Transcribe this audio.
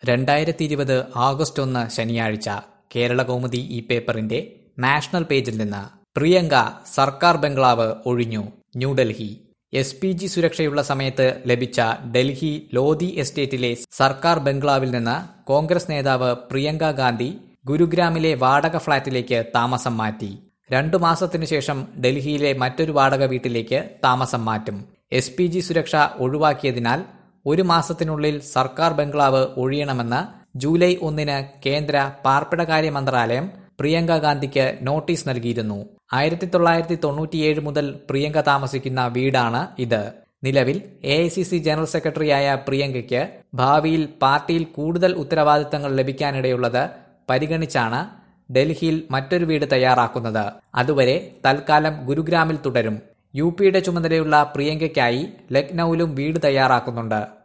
രണ്ടായിരത്തി ഇരുപത് ആഗസ്റ്റ് ഒന്ന് ശനിയാഴ്ച കേരള കൗമുദി ഈ പേപ്പറിന്റെ നാഷണൽ പേജിൽ നിന്ന് പ്രിയങ്ക സർക്കാർ ബംഗ്ലാവ് ഒഴിഞ്ഞു ന്യൂഡൽഹി എസ് പി ജി സുരക്ഷയുള്ള സമയത്ത് ലഭിച്ച ഡൽഹി ലോധി എസ്റ്റേറ്റിലെ സർക്കാർ ബംഗ്ലാവിൽ നിന്ന് കോൺഗ്രസ് നേതാവ് പ്രിയങ്ക ഗാന്ധി ഗുരുഗ്രാമിലെ വാടക ഫ്ളാറ്റിലേക്ക് താമസം മാറ്റി രണ്ടു മാസത്തിനു ശേഷം ഡൽഹിയിലെ മറ്റൊരു വാടക വീട്ടിലേക്ക് താമസം മാറ്റും എസ് പി ജി സുരക്ഷ ഒഴിവാക്കിയതിനാൽ ഒരു മാസത്തിനുള്ളിൽ സർക്കാർ ബംഗ്ലാവ് ഒഴിയണമെന്ന് ജൂലൈ ഒന്നിന് കേന്ദ്ര പാർപ്പിടകാര്യ മന്ത്രാലയം പ്രിയങ്ക ഗാന്ധിക്ക് നോട്ടീസ് നൽകിയിരുന്നു ആയിരത്തി തൊള്ളായിരത്തി തൊണ്ണൂറ്റിയേഴ് മുതൽ പ്രിയങ്ക താമസിക്കുന്ന വീടാണ് ഇത് നിലവിൽ A I C C general സെക്രട്ടറിയായ പ്രിയങ്കയ്ക്ക് ഭാവിയിൽ പാർട്ടിയിൽ കൂടുതൽ ഉത്തരവാദിത്തങ്ങൾ ലഭിക്കാനിടയുള്ളത് പരിഗണിച്ചാണ് ഡൽഹിയിൽ മറ്റൊരു വീട് തയ്യാറാക്കുന്നത് അതുവരെ തൽക്കാലം ഗുരുഗ്രാമിൽ തുടരും യു പിയുടെ ചുമതലയുള്ള പ്രിയങ്കയ്ക്കായി ലക്നൌവിലും വീട് തയ്യാറാക്കുന്നുണ്ട്